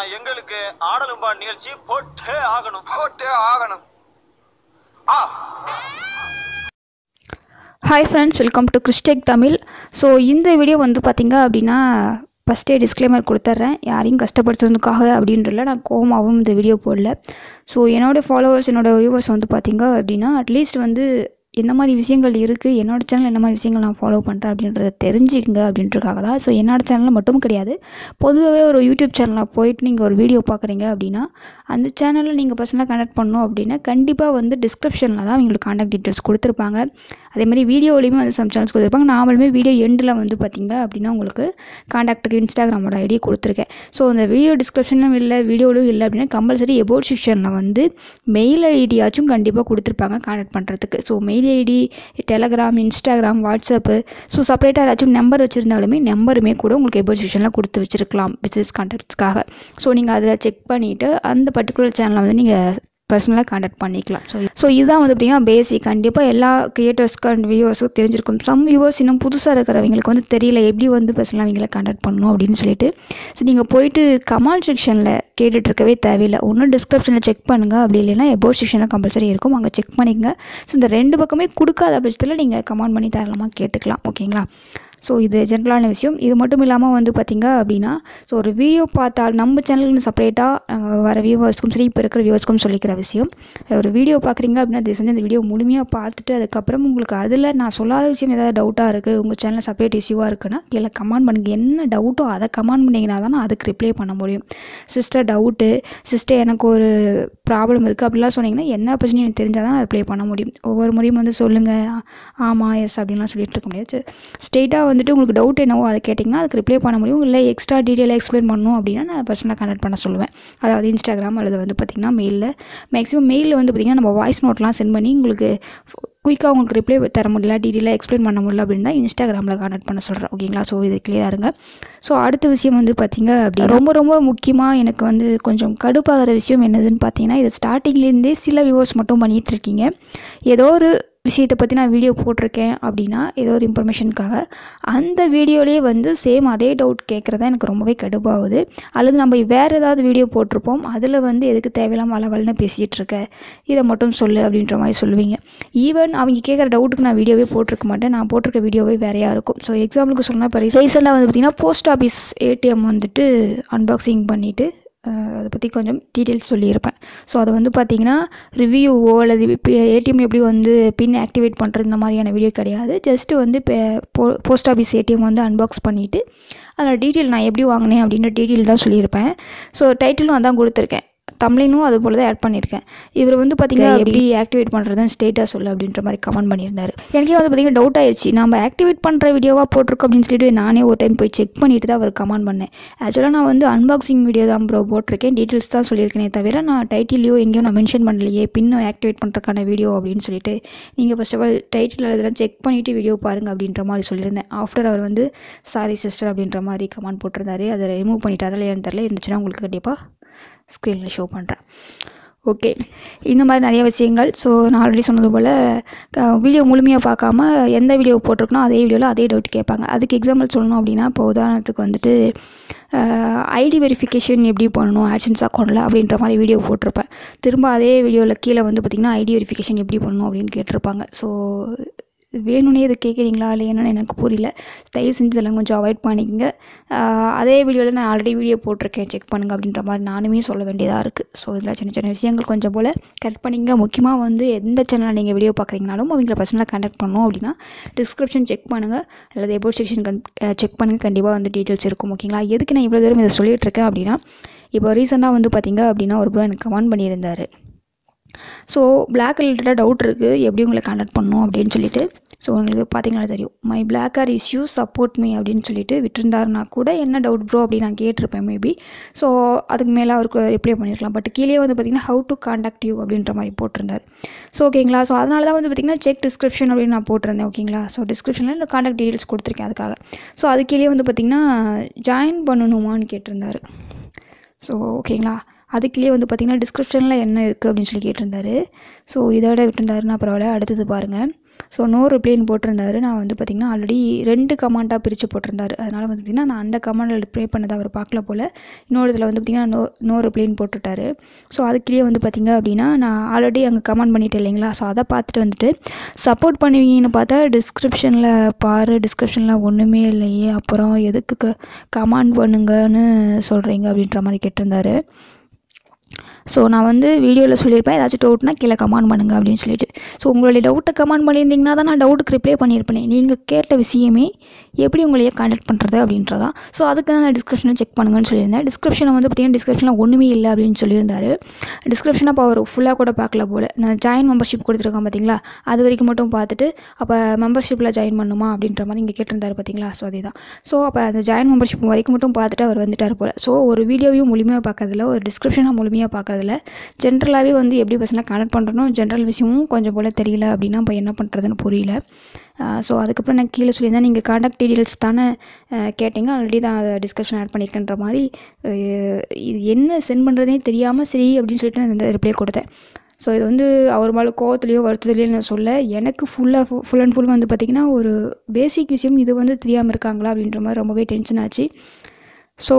எங்களுக்கு ஆடலும்பா நிகழ்ச்சி போட்டே ஆகணும் போட்டே ஆகணும் ஆ ஹாய் ஃப்ரெண்ட்ஸ் வெல்கம் டு கிறிஸ்டெக் தமிழ் ஸோ இந்த வீடியோ வந்து பார்த்தீங்க அப்படின்னா ஃபஸ்ட்டே டிஸ்க்ளைமர் கொடுத்துட்றேன் யாரையும் கஷ்டப்படுத்துறதுக்காக அப்படின்றல நான் கோமாவும் இந்த வீடியோ போடல ஸோ என்னோடய ஃபாலோவர்ஸ் என்னோடய வியூவர்ஸ் வந்து பார்த்தீங்க அப்படின்னா அட்லீஸ்ட் வந்து என்ன மாதிரி விஷயங்கள் இருக்குது என்னோடய சேனல் என்ன மாதிரி விஷயங்கள் நான் ஃபாலோ பண்ணுறேன் அப்படின்றத தெரிஞ்சுக்கங்க அப்படின்றதுக்காக தான் ஸோ என்னோடய சேனலில் மட்டும் கிடையாது பொதுவாகவே ஒரு யூடியூப் சேனலில் போயிட்டு நீங்கள் ஒரு வீடியோ பார்க்குறீங்க அப்படின்னா அந்த சேனலில் நீங்கள் பர்சனலாக கனெக்ட் பண்ணணும் அப்படின்னா கண்டிப்பாக வந்து டிஸ்கிரிப்ஷனில் தான் உங்களுக்கு காண்டாக்ட் டீட்டெயில்ஸ் கொடுத்துருப்பாங்க அதே மாதிரி வீடியோலையுமே வந்து சம் சேனல்ஸ் கொடுத்துருப்பாங்க நாமளுமே வீடியோ எண்டில் வந்து பார்த்தீங்க அப்படின்னா உங்களுக்கு காண்டாக்ட்டுக்கு இன்ஸ்டாகிராமோட ஐடி கொடுத்துருக்கேன் ஸோ அந்த வீடியோ டிஸ்கிரிப்ஷனும் இல்லை வீடியோலும் இல்லை அப்படின்னா கம்பல்சரி எபோட் செக்ஷனில் வந்து மெயில் ஐடியாச்சும் கண்டிப்பாக கொடுத்துருப்பாங்க காண்டாக்ட் பண்ணுறதுக்கு so mail ID Telegram Instagram WhatsApp so செப்பரேட்டாக ஏதாச்சும் நம்பர் வச்சுருந்தாலுமே நம்பருமே கூட உங்களுக்கு எபோட் செக்ஷனில் கொடுத்து வச்சுருக்கலாம் பிஸ்னஸ் கான்டாக்ட்ஸ்க்காக ஸோ நீங்கள் அதை செக் பண்ணிவிட்டு அந்த பர்டிகுலர் சேனலை வந்து நீங்கள் பர்சனலாக காண்டாக்ட் பண்ணிக்கலாம் ஸோ ஸோ இதுதான் வந்து பார்த்திங்கன்னா பேசிக் கண்டிப்பாக எல்லா கிரியேட்டர்ஸ்க்கு அண்ட் வியூவர்ஸுக்கும் தெரிஞ்சிருக்கும் சம் வியூவர்ஸ் இன்னும் புதுசாக இருக்கிறவங்களுக்கு வந்து தெரியல எப்படி வந்து பர்சனலாக அவங்கள காண்டாக்ட் பண்ணணும் அப்படின்னு சொல்லிட்டு ஸோ நீங்கள் போயிட்டு கமெண்ட் செக்ஷனில் கேட்டுட்டு இருக்கவே தேவையில்லை ஒன்று டிஸ்கிரிப்ஷனில் செக் பண்ணுங்கள் அப்படி இல்லைன்னா எபோட் செக்ஷனில் கம்பல்சரி இருக்கும் அங்கே செக் பண்ணிக்கங்க ஸோ இந்த ரெண்டு பக்கமே கொடுக்காத பட்சத்தில் நீங்கள் கமெண்ட் பண்ணி தாராளமாக கேட்டுக்கலாம் ஓகேங்களா ஸோ இது ஜென்ரலான விஷயம் இது மட்டும் இல்லாமல் வந்து பார்த்திங்க அப்படின்னா ஸோ ஒரு வீடியோ பார்த்தால் நம்ம சேனலுக்கு செப்பரேட்டாக வர வியூவர்ஸ்க்கும் சரி இப்போ இருக்கிற வியூவர்ஸ்க்கும் சொல்லிக்கிற விஷயம் ஒரு வீடியோ பார்க்குறீங்க அப்படின்னா அது செஞ்சு அந்த வீடியோ முழுமையாக பார்த்துட்டு அதுக்கப்புறம் உங்களுக்கு அதில் நான் சொல்லாத விஷயம் ஏதாவது டவுட்டாக இருக்குது உங்கள் சேனலில் செப்பரேட் இஷ்யூவாக இருக்குன்னா கீழே கமெண்ட் பண்ணுங்கள் என்ன டவுட்டோ அதை கமெண்ட் பண்ணிங்கன்னா தான் நான் அதுக்கு ரிப்ளை பண்ண முடியும் சிஸ்டர் டவுட்டு சிஸ்டர் எனக்கு ஒரு ப்ராப்ளம் இருக்குது அப்படிலாம் சொன்னீங்கன்னா என்ன பிரச்சனையும் எனக்கு தெரிஞ்சால் தான் நான் ரிப்ளை பண்ண முடியும் ஒவ்வொரு முறையும் வந்து சொல்லுங்கள் ஆமாம் எஸ் அப்படின்லாம் சொல்லிட்டு இருக்க முடியாது ஸ்ட்ரெயிட்டாக வந்துட்டு உங்களுக்கு டவுட் என்னவோ அதை கேட்டிங்கன்னா அதுக்கு ரிப்ளை பண்ண முடியும் இல்லை எக்ஸ்ட்ரா டீட்டெயிலாக எக்ஸ்பிளைன் பண்ணணும் அப்படின்னா நான் பர்சனலாக கனெக்ட் பண்ண சொல்லுவேன் அதாவது இன்ஸ்டாகிராம் அல்லது வந்து பார்த்திங்கன்னா மெயிலில் மேக்ஸிமம் மெயிலில் வந்து பார்த்திங்கன்னா நம்ம வாய்ஸ் நோட்லாம் சென்ட் பண்ணி உங்களுக்கு குயிக்காக உங்களுக்கு ரிப்ளை தர முடியல டீட்டெயிலாக எக்ஸ்பிளைன் பண்ண முடியல அப்படின்னு தான் இன்ஸ்டாகிராமில் கான்டாக்ட் பண்ண சொல்கிறேன் ஓகேங்களா ஸோ இது கிளியராக இருங்க ஸோ அடுத்த விஷயம் வந்து பார்த்திங்க அப்படி ரொம்ப ரொம்ப முக்கியமாக எனக்கு வந்து கொஞ்சம் கடுப்பாகிற விஷயம் என்னதுன்னு பார்த்தீங்கன்னா இது ஸ்டார்டிங்லேருந்தே சில வியூவர்ஸ் மட்டும் பண்ணிகிட்டு இருக்கீங்க ஏதோ ஒரு விஷயத்தை பற்றி நான் வீடியோ போட்டிருக்கேன் அப்படின்னா ஏதோ ஒரு இன்ஃபர்மேஷனுக்காக அந்த வீடியோலேயே வந்து சேம் அதே டவுட் கேட்குறதா எனக்கு ரொம்பவே கடுப்பாகுது அல்லது நம்ம வேறு ஏதாவது வீடியோ போட்டிருப்போம் அதில் வந்து எதுக்கு தேவையில்லாமல் அளவல்னு பேசிகிட்டு இருக்க இதை மட்டும் சொல்லு அப்படின்ற மாதிரி சொல்லுவீங்க ஈவன் அவங்க கேட்குற டவுட்டுக்கு நான் வீடியோவே போட்டிருக்க மாட்டேன் நான் போட்டிருக்க வீடியோவே வேறையாக இருக்கும் ஸோ எக்ஸாம்பிளுக்கு சொன்னால் இப்போ ரீசெண்டாக வந்து பார்த்திங்கன்னா போஸ்ட் ஆஃபீஸ் ஏடிஎம் வந்துட்டு அன்பாக்சிங் பண்ணிவிட்டு அதை பற்றி கொஞ்சம் டீட்டெயில்ஸ் சொல்லியிருப்பேன் ஸோ அது வந்து பார்த்திங்கன்னா ரிவ்யூவோ அல்லது இப்போ ஏடிஎம் எப்படி வந்து பின் ஆக்டிவேட் பண்ணுறது இந்த மாதிரியான வீடியோ கிடையாது ஜஸ்ட்டு வந்து இப்போ போ போஸ்ட் ஆஃபீஸ் ஏடிஎம் வந்து அன்பாக்ஸ் பண்ணிவிட்டு அதில் டீட்டெயில் நான் எப்படி வாங்கினேன் அப்படின்ற டீட்டெயில் தான் சொல்லியிருப்பேன் ஸோ டைட்டிலும் அதான் கொடுத்துருக்கேன் தமிழினும் அது போல் தான் ஆட் பண்ணியிருக்கேன் இவர் வந்து பார்த்திங்கன்னா எப்படி ஆக்டிவேட் பண்ணுறதுன்னு ஸ்டேட்டாக சொல்லு அப்படின்ற மாதிரி கமெண்ட் பண்ணியிருந்தார் எனக்கே வந்து பார்த்திங்கன்னா டவுட் ஆயிடுச்சு நம்ம ஆக்டிவேட் பண்ணுற வீடியோவாக போட்டிருக்கோம் அப்படின்னு சொல்லிட்டு நானே ஒரு டைம் போய் செக் பண்ணிட்டு தான் அவர் கமெண்ட் பண்ணேன் ஆக்சுவலாக நான் வந்து அன்பாக்சிங் வீடியோ தான் ப்ரோ போட்டிருக்கேன் டீட்டெயில்ஸ் தான் சொல்லியிருக்கேனே தவிர நான் டைட்டிலையோ எங்கேயும் நான் மென்ஷன் பண்ணலையே பின்னும் ஆக்டிவேட் பண்ணுறதுக்கான வீடியோ அப்படின்னு சொல்லிட்டு நீங்கள் ஃபஸ்ட் ஆஃப் ஆல் டைட்டில் அதெல்லாம் செக் பண்ணிவிட்டு வீடியோ பாருங்கள் அப்படின்ற மாதிரி சொல்லியிருந்தேன் ஆஃப்டர் அவர் வந்து சாரி சிஸ்டர் அப்படின்ற மாதிரி கமெண்ட் போட்டிருந்தாரு அதை ரிமூவ் பண்ணிட்டாரா இல்லையான்னு தெரில இருந்துச்சுன்னா உங்களுக்கு கண்டிப்பாக ஸ்க்ரீனில் ஷோ பண்ணுறேன் ஓகே இந்த மாதிரி நிறைய விஷயங்கள் ஸோ நான் ஆல்ரெடி சொன்னது போல் வீடியோ முழுமையாக பார்க்காம எந்த வீடியோ போட்டிருக்கனோ அதே வீடியோவில் அதே டவுட் கேட்பாங்க அதுக்கு எக்ஸாம்பிள் சொல்லணும் அப்படின்னா இப்போ உதாரணத்துக்கு வந்துட்டு ஐடி வெரிஃபிகேஷன் எப்படி பண்ணணும் ஆட்சன்ஸ் அக்கௌண்ட்டில் அப்படின்ற மாதிரி வீடியோ போட்டிருப்பேன் திரும்ப அதே வீடியோவில் கீழே வந்து பார்த்திங்கன்னா ஐடி வெரிஃபிகேஷன் எப்படி பண்ணணும் அப்படின்னு கேட்டிருப்பாங்க ஸோ வேணும்னே இது கேட்குறீங்களா இல்லையானு எனக்கு புரியல தயவு செஞ்சு இதெல்லாம் கொஞ்சம் அவாய்ட் பண்ணிக்கங்க அதே வீடியோவில் நான் ஆல்ரெடி வீடியோ போட்டிருக்கேன் செக் பண்ணுங்கள் அப்படின்ற மாதிரி நானுமே சொல்ல வேண்டியதாக இருக்குது ஸோ இதில் சின்ன சின்ன விஷயங்கள் கொஞ்சம் போல் கரெக்ட் பண்ணிங்க முக்கியமாக வந்து எந்த சேனலில் நீங்கள் வீடியோ பார்க்குறீங்கனாலும் அவங்கள பர்சனலாக கான்டாக்ட் பண்ணோம் அப்படின்னா டிஸ்கிரிப்ஷன் செக் பண்ணுங்கள் அல்லது எபோட் செக்ஷன் கன் செக் பண்ணுங்கள் கண்டிப்பாக வந்து டீட்டெயில்ஸ் இருக்கும் ஓகேங்களா எதுக்கு நான் இவ்வளோ தூரம் இதை சொல்லிகிட்டு இருக்கேன் அப்படின்னா இப்போ ரீசெண்டாக வந்து பார்த்திங்க அப்படின்னா ஒரு ப்ரோ எனக்கு கமெண்ட் பண்ணியிருந்தார் ஸோ பிளாக் ரிலேட்டடாக டவுட் இருக்குது எப்படி உங்களை கான்டாக்ட் பண்ணணும் அப்படின்னு சொல்லிட்டு ஸோ உங்களுக்கு பார்த்தீங்கன்னா தெரியும் my block or issue support me அப்படின்னு சொல்லிட்டு விட்டுருந்தாருனா கூட என்ன டவுட் ப்ரோ அப்படின்னு நான் கேட்டிருப்பேன் மேபி ஸோ அதுக்கு மேலே அவருக்கு ரிப்ளை பண்ணியிருக்கலாம் பட் கீழே வந்து பார்த்திங்கன்னா ஹவு டு காண்டாக்ட் யூ அப்படின்ற மாதிரி போட்டிருந்தார் ஸோ ஓகேங்களா ஸோ அதனால தான் வந்து பார்த்திங்கன்னா செக் டிஸ்கிரிப்ஷன் அப்படின்னு நான் போட்டிருந்தேன் ஓகேங்களா ஸோ டிஸ்கிரிப்ஷனில் நான் காண்டாக்ட் டீட்டெயில்ஸ் கொடுத்துருக்கேன் அதுக்காக ஸோ அது கீழே வந்து பார்த்திங்கன்னா ஜாயின் பண்ணணுமான்னு கேட்டிருந்தாரு ஸோ ஓகேங்களா அதுக்குள்ளேயே வந்து பார்த்திங்கன்னா டிஸ்கிரிப்ஷனில் என்ன இருக்குது அப்படின்னு சொல்லி கேட்டிருந்தாரு ஸோ இதோட விட்டுருந்தாருன்னா பரவாயில்ல அடுத்தது பாருங்கள் ஸோ நோ ரிப்ளைன்னு போட்டிருந்தாரு நான் வந்து பார்த்திங்கன்னா ஆல்ரெடி ரெண்டு கமாண்டாக பிரித்து போட்டிருந்தாரு அதனால் வந்து பார்த்திங்கன்னா நான் அந்த கமாண்டில் ரிப்ளை பண்ணதை அவர் பார்க்கல போல் இன்னொரு இதில் வந்து பார்த்திங்கன்னா நோ நோ ரிப்ளைன்னு போட்டுட்டாரு ஸோ அதுக்குள்ளேயே வந்து பார்த்திங்க அப்படின்னா நான் ஆல்ரெடி அங்கே கமெண்ட் பண்ணிட்டேன் இல்லைங்களா ஸோ அதை பார்த்துட்டு வந்துட்டு சப்போர்ட் பண்ணுவீங்கன்னு பார்த்தா டிஸ்கிரிப்ஷனில் பாரு டிஸ்கிரிப்ஷனில் ஒன்றுமே இல்லையே அப்புறம் எதுக்கு கமெண்ட் பண்ணுங்கன்னு சொல்கிறீங்க அப்படின்ற மாதிரி கேட்டிருந்தாரு ஸோ நான் வந்து வீடியோவில் சொல்லியிருப்பேன் ஏதாச்சும் டவுட்னா கீழே கமெண்ட் பண்ணுங்கள் அப்படின்னு சொல்லிட்டு ஸோ உங்களுடைய டவுட்டை கமெண்ட் பண்ணியிருந்தீங்கன்னா தான் நான் டவுட்டுக்கு ரிப்ளை பண்ணியிருப்பேன் நீங்கள் கேட்ட விஷயமே எப்படி உங்களையே கான்டாக்ட் பண்ணுறது அப்படின்றதா ஸோ அதுக்கு தான் நான் டிஸ்கிரிப்ஷனை செக் பண்ணுங்கன்னு சொல்லியிருந்தேன் டிஸ்கிரிப்ஷனை வந்து பார்த்தீங்கன்னா டிஸ்கிரிப்ஷனில் ஒன்றுமே இல்லை அப்படின்னு சொல்லியிருந்தாரு டிஸ்கிரிப்ஷனை அப்போ அவர் ஃபுல்லாக கூட பார்க்கல போல் நான் ஜாயின் மெம்பர்ஷிப் கொடுத்துருக்கேன் பார்த்தீங்களா அது வரைக்கும் மட்டும் பார்த்துட்டு அப்போ மெம்பர்ஷிப்பில் ஜாயின் பண்ணுமா அப்படின்ற மாதிரி இங்கே கேட்டிருந்தாரு பார்த்தீங்களா ஸோ அதே தான் ஸோ அப்போ அந்த ஜாயின் மெம்பர்ஷிப் வரைக்கும் மட்டும் பார்த்துட்டு அவர் வந்துட்டார் போல் ஸோ ஒரு வீடியோவையும் முழுமையாக பார்க்கறதில்ல ஒரு டிஸ்கிரிப்ஷனை முழுமையாக பார்க்கறதில்ல ஜென்ரலாகவே வந்து எப்படி பர்சனாக கனெக்ட் பண்ணுறணும் ஜென்ரல் விஷயமும் கொஞ்சம் போல் தெரியல அப்படின்னா இப்போ என்ன பண்ணுறதுன்னு புரியல ஸோ அதுக்கப்புறம் நான் கீழே சொல்லியிருந்தேன் நீங்கள் காண்டாக்ட் டீட்டெயில்ஸ் தானே அஹ், கேட்டீங்க ஆல்ரெடி தான் அதை டிஸ்கஷன் ஆட் பண்ணியிருக்கேன்ற மாதிரி அஹ், இது என்ன சென்ட் பண்ணுறதே தெரியாமல் சரி அப்படின்னு சொல்லிட்டு நான் இந்த ரிப்ளை கொடுத்தேன் ஸோ இது வந்து அவர் மேலே கோவத்துலேயோ வருத்தத்துலேயோ நான் சொல்ல எனக்கு ஃபுல்லாக ஃபுல் அண்ட் ஃபுல் வந்து பார்த்திங்கன்னா ஒரு பேசிக் விஷயம் இது வந்து தெரியாமல் இருக்காங்களா அப்படின்ற மாதிரி ரொம்பவே டென்ஷன் ஆச்சு ஸோ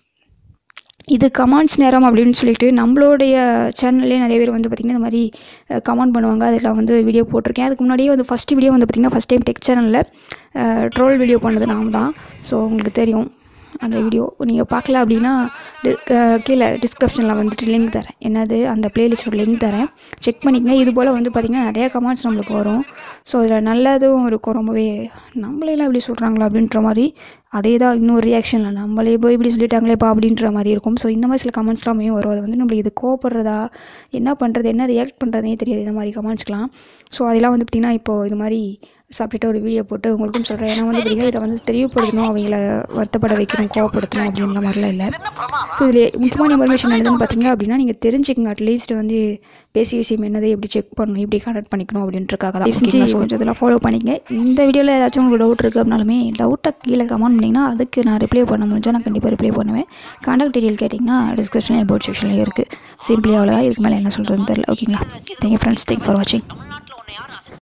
இது கமெண்ட்ஸ் நேரம் அப்படின்னு சொல்லிட்டு நம்மளுடைய சேனல்லே நிறைய பேர் வந்து பார்த்திங்கன்னா இந்த மாதிரி கமெண்ட் பண்ணுவாங்க அதில் வந்து வீடியோ போட்டிருக்கேன் அதுக்கு முன்னாடியே வந்து ஃபஸ்ட்டு வீடியோ வந்து பார்த்திங்கன்னா ஃபஸ்ட் டைம் டெக் சேனலில் ட்ரோல் வீடியோ பண்ணது நாம் தான் ஸோ உங்களுக்கு தெரியும் அந்த வீடியோ நீங்கள் பார்க்கல அப்படின்னா டி- அஹ் கீழே டிஸ்கிரிப்ஷனில் வந்துட்டு லிங்க் தரேன் என்னது அந்த பிளேலிஸ்ட்டோட லிங்க் தரேன் செக் பண்ணிக்கங்க இது போல் வந்து பார்த்திங்கன்னா நிறைய கமெண்ட்ஸ் நம்மளுக்கு வரும் ஸோ இதில் நல்லதும் இருக்கும் ரொம்பவே நம்மளெல்லாம் இப்படி சொல்கிறாங்களா அப்படின்ற மாதிரி அதே தான் இன்னொரு ரியாக்ஷனில் நம்மளே போய் இப்படி சொல்லிட்டாங்களேப்பா அப்படின்ற மாதிரி இருக்கும் ஸோ இந்த மாதிரி சில கமெண்ட்ஸ்லாமே வரும் அது வந்து நம்மளுக்கு இது கோவப்படுறதா என்ன பண்ணுறது என்ன ரியாக்ட் பண்ணுறதுனே தெரியாது இந்த மாதிரி கமெண்ட்ஸ்க்கெலாம் ஸோ அதெல்லாம் வந்து பார்த்திங்கன்னா இப்போது இது மாதிரி சாப்பிட்டுட்டு ஒரு வீடியோ போட்டு உங்களுக்கும் சொல்கிறேன் ஏன்னா வந்து பார்த்திங்கன்னா இதை வந்து தெரியப்படுத்தணும் அவங்கள வருத்தப்பட வைக்கணும் கோவப்படுத்தணும் அப்படின்ற மாதிரிலாம் இல்லை ஸோ இதில் முக்கியமான இன்ஃபர்மேஷன் என்னதுன்னு பார்த்தீங்க அப்படின்னா நீங்கள் தெரிஞ்சுக்கங்க அட்லீஸ்ட் வந்து பேசிய விஷயம் என்னது எப்படி செக் பண்ணணும் எப்படி கனெக்ட் பண்ணிக்கணும் அப்படின்றக்காக தான் செஞ்சு கொஞ்சம் இதெல்லாம் ஃபாலோ பண்ணிங்க இந்த வீடியோவில் ஏதாச்சும் உங்களுக்கு டவுட் இருக்குது அப்படின்னாலுமே டவுட்டை கீழே கமெண்ட் பண்ணிங்கன்னா அதுக்கு நான் ரிப்ளை பண்ண முடிஞ்சால் நான் கண்டிப்பாக ரிப்ளை பண்ணுவேன் கான்டாக்ட் டீட்டெயில் கேட்டிங்கன்னா டிஸ்கிரிப்ஷனில் அபவுட் செக்ஷன்லேயே இருக்குது சிம்பிளி அவ்வளோதான் இதுக்கு மேலே என்ன சொல்கிறதுன்னு தெரியல ஓகேங்களா தேங்க்யூ ஃப்ரெண்ட்ஸ் தேங்க் ஃபார் வாட்சிங் தமிழ்நாட்டுல உன்னை யாரும்